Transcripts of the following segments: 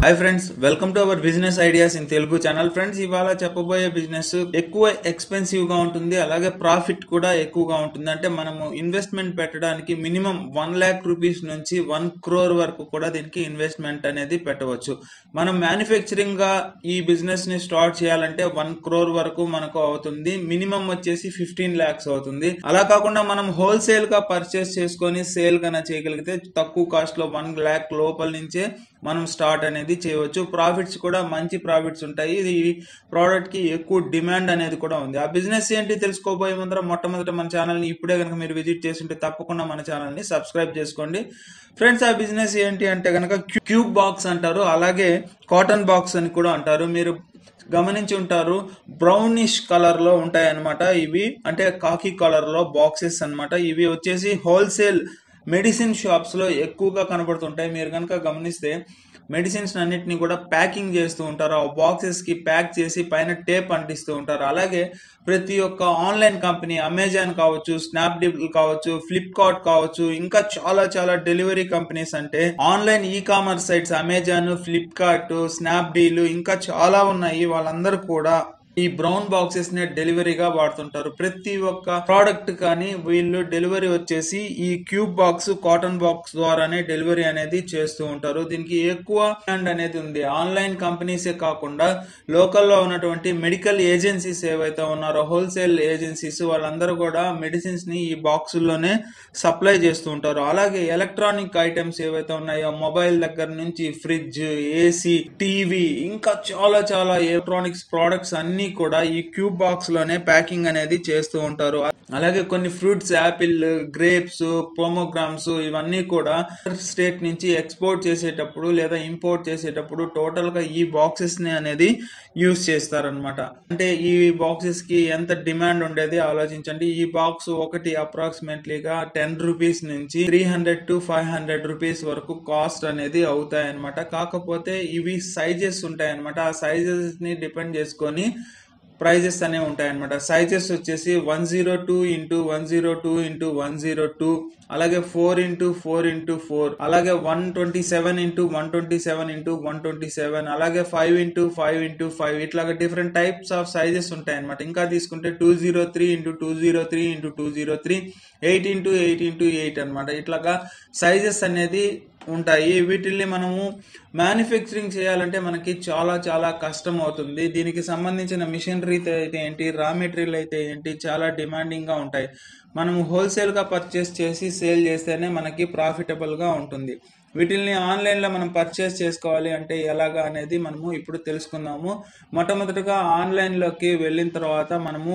hi friends welcome to our business ideas in Telugu channel friends ఇవాళ చెప్పబోయే business ఎక్కువ expensive గా ఉంటుంది అలాగే ప్రాఫిట్ కూడా ఎక్కువగా ఉంటుంది అంటే మనము ఇన్వెస్ట్మెంట్ పెట్టడానికి మినిమం వన్ ల్యాక్ రూపీస్ నుంచి వన్ క్రోర్ వరకు కూడా దీనికి ఇన్వెస్ట్మెంట్ అనేది పెట్టవచ్చు మనం మ్యానుఫ్యాక్చరింగ్ గా ఈ బిజినెస్ ని స్టార్ట్ చేయాలంటే వన్ క్రోర్ వరకు మనకు అవుతుంది మినిమం వచ్చేసి ఫిఫ్టీన్ ల్యాక్స్ అవుతుంది అలా కాకుండా మనం హోల్సేల్ గా పర్చేస్ చేసుకొని సేల్ కన్నా చేయగలిగితే తక్కువ కాస్ట్ లో వన్ ల్యాక్ లోపల నుంచే మనం స్టార్ట్ అనేది చేయవచ్చు ప్రాఫిట్స్ కూడా మంచి ప్రాఫిట్స్ ఉంటాయి ఇది ప్రోడక్ట్ కి ఎక్కువ డిమాండ్ అనేది కూడా ఉంది ఆ బిజినెస్ ఏంటి తెలుసుకోబోయే ముందర మొట్టమొదట మన ఛానల్ ని ఇప్పుడే కనుక మీరు విజిట్ చేస్తుంటే తప్పకుండా మన ఛానల్ ని సబ్స్క్రైబ్ చేసుకోండి ఫ్రెండ్స్ ఆ బిజినెస్ ఏంటి అంటే కనుక క్యూబ్ బాక్స్ అంటారు అలాగే కాటన్ బాక్స్ అని కూడా అంటారు మీరు గమనించి ఉంటారు బ్రౌనిష్ కలర్ లో ఉంటాయి అన్నమాట ఇవి అంటే కాకి కలర్ లో బాక్సెస్ అన్నమాట ఇవి వచ్చేసి హోల్సేల్ మెడిసిన్ షాప్స్ లో ఎక్కువగా కనబడుతుంటాయి మీరు కనుక గమనిస్తే మెడిసిన్స్ అన్నిటిని కూడా ప్యాకింగ్ చేస్తూ ఉంటారు ఆ బాక్సెస్ కి ప్యాక్ చేసి పైన టేప్ అంటిస్తూ ఉంటారు అలాగే ప్రతి ఒక్క ఆన్లైన్ కంపెనీ అమెజాన్ కావచ్చు స్నాప్డీల్ కావచ్చు ఫ్లిప్కార్ట్ కావచ్చు ఇంకా చాలా చాలా డెలివరీ కంపెనీస్ అంటే online e commerce sites Amazon Flipkart Snapdeal ఇంకా చాలా ఉన్నాయి వాళ్ళందరూ కూడా ఈ బ్రౌన్ బాక్సెస్ నే డెలివరీగా వాడుతుంటారు ప్రతి ఒక్క ప్రోడక్ట్ కానీ వీళ్ళు డెలివరీ వచ్చేసి ఈ క్యూబ్ బాక్స్ కాటన్ బాక్స్ ద్వారానే డెలివరీ అనేది చేస్తూ ఉంటారు దీనికి ఎక్కువ డిమాండ్ అనేది ఉంది ఆన్లైన్ కంపెనీసే కాకుండా లోకల్లో ఉన్నటువంటి మెడికల్ ఏజెన్సీస్ ఏవైతే ఉన్నారో హోల్సేల్ ఏజెన్సీస్ వాళ్ళందరూ కూడా మెడిసిన్స్ ని ఈ బాక్సుల్లోనే సప్లై చేస్తూ ఉంటారు అలాగే ఎలక్ట్రానిక్ ఐటమ్స్ ఏవైతే ఉన్నాయో మొబైల్ దగ్గర నుంచి ఫ్రిడ్జ్ ఏసీ టీవీ ఇంకా చాలా చాలా ఎలక్ట్రానిక్స్ ప్రోడక్ట్స్ అన్ని కూడా ఈ క్యూబ్ బాక్స్ లోనే ప్యాకింగ్ అనేది చేస్తూ ఉంటారు అలాగే కొన్ని ఫ్రూట్స్ యాపిల్ గ్రేప్స్ ప్రోమోగ్రామ్స్ ఇవన్నీ కూడా స్టేట్ నుంచి ఎక్స్పోర్ట్ చేసేటప్పుడు లేదా ఇంపోర్ట్ చేసేటప్పుడు టోటల్ గా ఈ బాక్సెస్ ని అనేది యూస్ చేస్తారనమాట అంటే ఈ బాక్సెస్ కి ఎంత డిమాండ్ ఉండేది ఆలోచించండి ఈ బాక్స్ ఒకటి అప్రాక్సిమేట్లీగా టెన్ రూపీస్ నుంచి three hundred to five hundred rupees వరకు కాస్ట్ అనేది అవుతాయి అనమాట కాకపోతే ఇవి సైజెస్ ఉంటాయి అనమాట ఆ సైజెస్ ని డిపెండ్ చేసుకొని ప్రైజెస్ అనేవి ఉంటాయి అనమాట సైజెస్ వచ్చేసి one zero two into one zero two into one zero two అలాగే four into four into four అలాగే one twenty seven into one twenty seven into one twenty seven అలాగే five into five into five ఇట్లాగా different types of sizes ఉంటాయి అనమాట ఇంకా తీసుకుంటే two zero three into two zero three into two zero three eight into eight into eight అనమాట ఇట్లాగా sizes అనేది ఉంటాయి వీటిల్ని మనము మ్యానుఫ్యాక్చరింగ్ చేయాలంటే మనకి చాలా చాలా కష్టం అవుతుంది దీనికి సంబంధించిన మిషనరీ అయితే ఏంటి రా మెటీరియల్ అయితే ఏంటి చాలా డిమాండింగ్ గా ఉంటాయి మనము హోల్సేల్ గా పర్చేస్ చేసి సేల్ చేస్తేనే మనకి ప్రాఫిటబుల్ గా ఉంటుంది వీటిల్ని ఆన్లైన్ లో మనం పర్చేస్ చేసుకోవాలి అంటే ఎలాగా అనేది మనము ఇప్పుడు తెలుసుకుందాము మొట్టమొదటిగా ఆన్లైన్ లోకి వెళ్ళిన తర్వాత మనము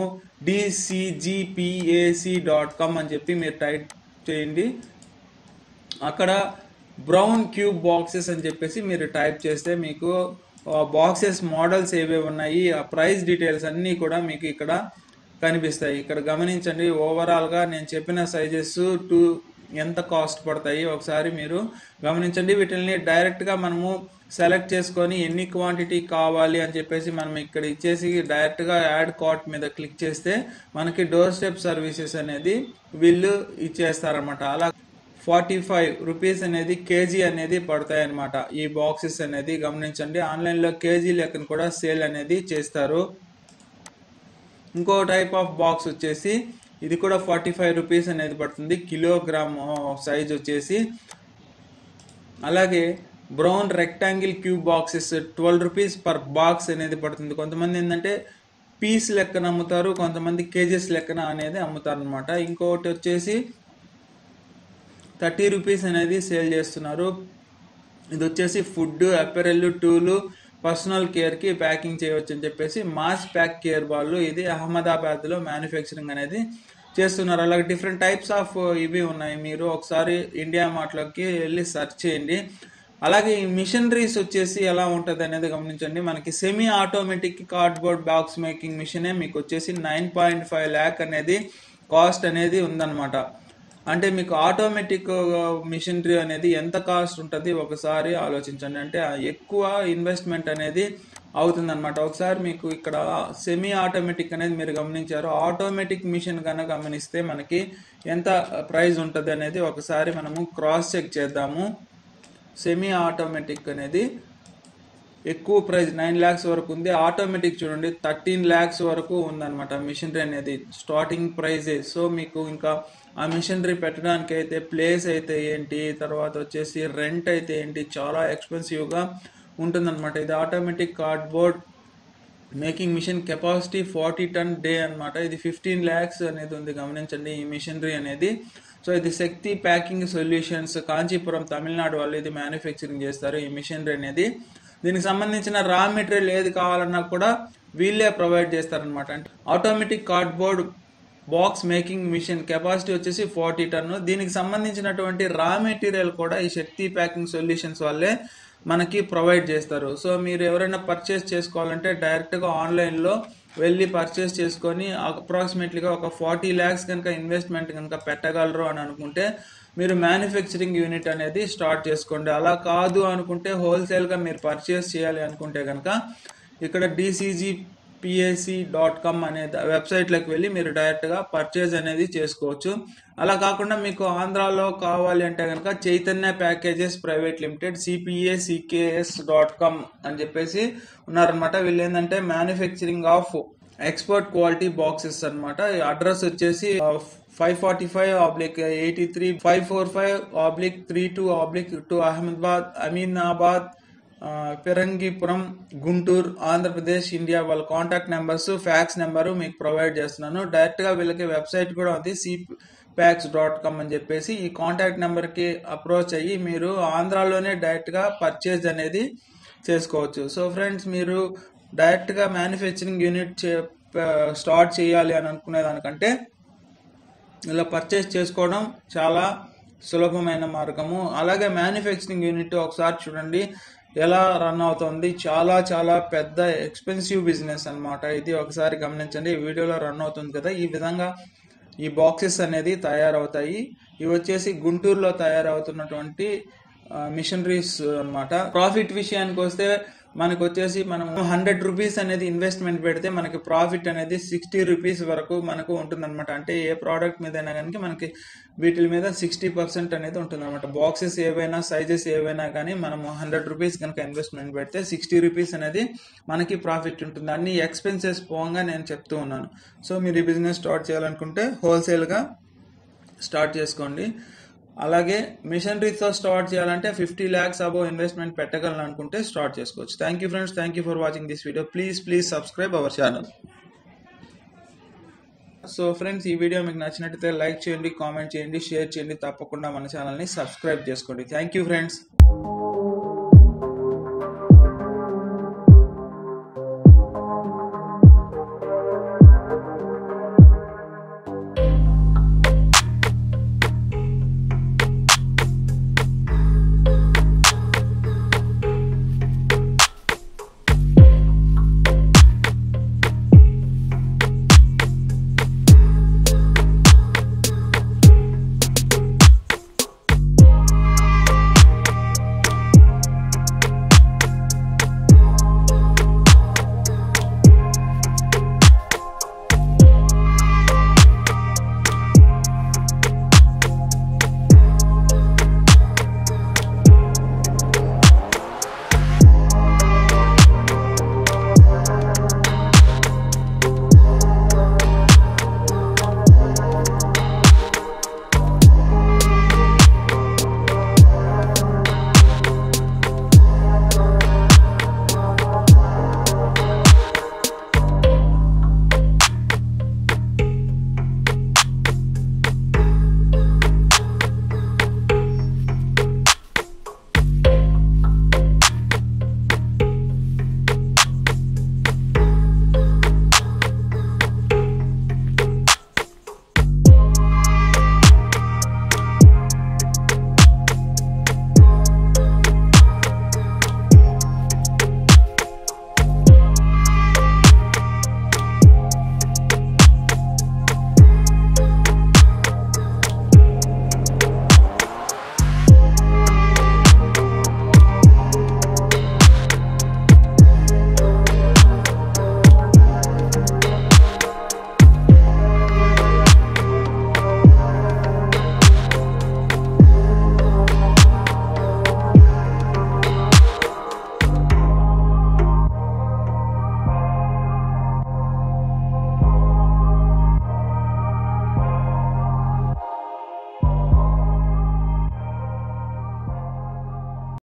డిసిజిపిఏసి డాట్ కామ్ అని చెప్పి మీరు టైప్ చేయండి అక్కడ బ్రౌన్ క్యూబ్ బాక్సెస్ అని చెప్పేసి మీరు టైప్ చేస్తే మీకు బాక్సెస్ మోడల్స్ ఏవే ఉన్నాయి ఆ ప్రైస్ డీటెయిల్స్ అన్నీ కూడా మీకు ఇక్కడ కనిపిస్తాయి ఇక్కడ గమనించండి ఓవరాల్గా నేను చెప్పిన సైజెస్ టూ ఎంత కాస్ట్ పడతాయి ఒకసారి మీరు గమనించండి వీటిని డైరెక్ట్గా మనము సెలెక్ట్ చేసుకొని ఎన్ని క్వాంటిటీ కావాలి అని చెప్పేసి మనం ఇక్కడ ఇచ్చేసి డైరెక్ట్గా యాడ్ కార్ట్ మీద క్లిక్ చేస్తే మనకి డోర్ స్టెప్ సర్వీసెస్ అనేది వీళ్ళు ఇచ్చేస్తారనమాట అలా ఫార్టీ ఫైవ్ రూపీస్ అనేది కేజీ అనేది పడతాయి అనమాట ఈ బాక్సెస్ అనేది గమనించండి ఆన్లైన్లో కేజీ లెక్కన కూడా సేల్ అనేది చేస్తారు ఇంకో టైప్ ఆఫ్ బాక్స్ వచ్చేసి ఇది కూడా ఫార్టీ ఫైవ్ రూపీస్ అనేది పడుతుంది కిలోగ్రామ్ సైజ్ వచ్చేసి అలాగే brown rectangle cube boxes twelve rupees per box అనేది పడుతుంది కొంతమంది ఏంటంటే పీస్ లెక్కన అమ్ముతారు కొంతమంది కేజెస్ లెక్కన అనేది అమ్ముతారు అనమాట ఇంకొకటి వచ్చేసి థర్టీ రూపీస్ అనేది సేల్ చేస్తున్నారు ఇది వచ్చేసి ఫుడ్ అపెరల్ టూలు పర్సనల్ కేర్కి ప్యాకింగ్ చేయవచ్చు అని చెప్పేసి మాస్ ప్యాక్ కేర్ వాళ్ళు ఇది అహ్మదాబాద్లో మ్యానుఫ్యాక్చరింగ్ అనేది చేస్తున్నారు అలాగే డిఫరెంట్ టైప్స్ ఆఫ్ ఇవి ఉన్నాయి మీరు ఒకసారి ఇండియా మార్ట్లోకి వెళ్ళి సెర్చ్ చేయండి అలాగే ఈ మిషనరీస్ వచ్చేసి ఎలా ఉంటుంది అనేది గమనించండి మనకి semi automatic cardboard box making మిషనే మీకు వచ్చేసి నైన్ పాయింట్ ఫైవ్ ల్యాక్ అనేది కాస్ట్ అనేది ఉందన్నమాట అంటే మీకు ఆటోమేటిక్ మిషనరీ అనేది ఎంత కాస్ట్ ఉంటుంది ఒకసారి ఆలోచించండి అంటే ఎక్కువ ఇన్వెస్ట్మెంట్ అనేది అవుతుందన్నమాట ఒకసారి మీకు ఇక్కడ సెమీ ఆటోమేటిక్ అనేది మీరు గమనించారు ఆటోమేటిక్ మిషన్ కనుక గమనిస్తే మనకి ఎంత ప్రైస్ ఉంటుంది అనేది ఒకసారి మనము క్రాస్ చెక్ చేద్దాము సెమీ ఆటోమేటిక్ అనేది ఎక్కువ ప్రైస్ నైన్ ల్యాక్స్ వరకు ఉంది ఆటోమేటిక్ చూడండి థర్టీన్ ల్యాక్స్ వరకు ఉందన్నమాట మిషనరీ అనేది స్టార్టింగ్ ప్రైస్ సో మీకు ఇంకా ఆ మిషనరీ పెట్టడానికి అయితే ప్లేస్ అయితే ఏంటి తర్వాత వచ్చేసి రెంట్ అయితే ఏంటి చాలా ఎక్స్పెన్సివ్గా ఉంటుందన్నమాట ఇది automatic cardboard making machine capacity forty ton day అన్నమాట ఇది ఫిఫ్టీన్ ల్యాక్స్ అనేది ఉంది గమనించండి ఈ మిషనరీ అనేది సో ఇది శక్తి ప్యాకింగ్ సొల్యూషన్స్ కాంచీపురం తమిళనాడు వాళ్ళు ఇది మ్యానుఫ్యాక్చరింగ్ చేస్తారు ఈ మిషనరీ అనేది దీనికి సంబంధించిన రా మెటీరియల్ ఏది కావాలన్నా కూడా వీళ్ళే ప్రొవైడ్ చేస్తారనమాట అంటే automatic cardboard box making machine capacity వచ్చేసి ఫార్టీ టన్ దీనికి సంబంధించినటువంటి రా మెటీరియల్ కూడా ఈ శక్తి ప్యాకింగ్ సొల్యూషన్స్ వాళ్ళే మనకి ప్రొవైడ్ చేస్తారు సో మీరు ఎవరైనా పర్చేస్ చేసుకోవాలంటే డైరెక్ట్గా ఆన్లైన్లో వెళ్ళి పర్చేస్ చేసుకొని అప్రాక్సిమేట్లీగా ఒక ఫార్టీ ల్యాక్స్ కనుక ఇన్వెస్ట్మెంట్ కనుక పెట్టగలరు అని అనుకుంటే మీరు మ్యానుఫ్యాక్చరింగ్ యూనిట్ అనేది స్టార్ట్ చేసుకోండి అలా కాదు అనుకుంటే హోల్సేల్గా మీరు పర్చేస్ చేయాలి అనుకుంటే కనుక ఇక్కడ డిసిజీ పిఎస్సి డాట్ కామ్ అనే వెబ్సైట్లోకి వెళ్ళి మీరు డైరెక్ట్గా పర్చేజ్ అనేది చేసుకోవచ్చు అలా కాకుండా మీకు ఆంధ్రాలో కావాలి అంటే కనుక Chaitanya packages private limited CPA CKS dot com అని చెప్పేసి ఉన్నారనమాట వీళ్ళు ఏంటంటే manufacturing of expert quality boxes అనమాట అడ్రస్ వచ్చేసి five forty five oblique eighty three five four five oblique three two oblique two Ahmedabad Aminabad ఆ, పిరంగిపురం గుంటూరు ఆంధ్రప్రదేశ్ ఇండియా వాళ్ళ కాంటాక్ట్ నెంబర్స్ ఫ్యాక్స్ నెంబరు మీకు ప్రొవైడ్ చేస్తున్నాను డైరెక్ట్గా వీళ్ళకి వెబ్సైట్ కూడా ఉంది సి ప్యాక్స్ డాట్ కామ్ అని చెప్పేసి ఈ కాంటాక్ట్ నెంబర్కి అప్రోచ్ అయ్యి మీరు ఆంధ్రాలోనే డైరెక్ట్గా పర్చేజ్ అనేది చేసుకోవచ్చు సో ఫ్రెండ్స్ మీరు డైరెక్ట్గా మ్యానుఫ్యాక్చరింగ్ యూనిట్ చే స్టార్ట్ చేయాలి అని అనుకునే దానికంటే ఇలా పర్చేస్ చేసుకోవడం చాలా సులభమైన మార్గము అలాగే మ్యానుఫ్యాక్చరింగ్ యూనిట్ ఒకసారి చూడండి ఎలా రన్ అవుతుంది చాలా చాలా పెద్ద ఎక్స్పెన్సివ్ బిజినెస్ అన్నమాట ఇది ఒకసారి గమనించండి ఈ వీడియోలో రన్ అవుతుంది కదా ఈ విధంగా ఈ బాక్సెస్ అనేది తయారవుతాయి ఇవి వచ్చేసి గుంటూరులో తయారవుతున్నటువంటి మిషనరీస్ అన్నమాట ప్రాఫిట్ విషయానికి వస్తే మనకు వచ్చేసి మనం హండ్రెడ్ రూపీస్ అనేది ఇన్వెస్ట్మెంట్ పెడితే మనకి ప్రాఫిట్ అనేది సిక్స్టీ రూపీస్ వరకు మనకు ఉంటుందన్నమాట అంటే ఏ ప్రోడక్ట్ మీద అయినా కానీ మనకి వీటి మీద సిక్స్టీ పర్సెంట్ అనేది ఉంటుందన్నమాట బాక్సెస్ ఏవైనా సైజెస్ ఏవైనా కానీ మనం హండ్రెడ్ రూపీస్ కనుక ఇన్వెస్ట్మెంట్ పెడితే సిక్స్టీ రూపీస్ అనేది మనకి ప్రాఫిట్ ఉంటుంది అన్ని ఎక్స్పెన్సెస్ పోగా నేను చెప్తూ ఉన్నాను సో మీరు ఈ బిజినెస్ స్టార్ట్ చేయాలనుకుంటే హోల్సేల్గా స్టార్ట్ చేసుకోండి అలాగే మిషనరీతో స్టార్ట్ చేయాలంటే ఫిఫ్టీ ల్యాక్స్ అబౌవ్ ఇన్వెస్ట్మెంట్ పెట్టగలను అనుకుంటే స్టార్ట్ చేసుకోవచ్చు thank you friends thank you for watching this video please please subscribe our channel so friends ఈ వీడియో మీకు నచ్చినట్టయితే లైక్ చేయండి కామెంట్ చేయండి షేర్ చేయండి తప్పకుండా మన ఛానల్ని సబ్స్క్రైబ్ చేసుకోండి థ్యాంక్ యూ ఫ్రెండ్స్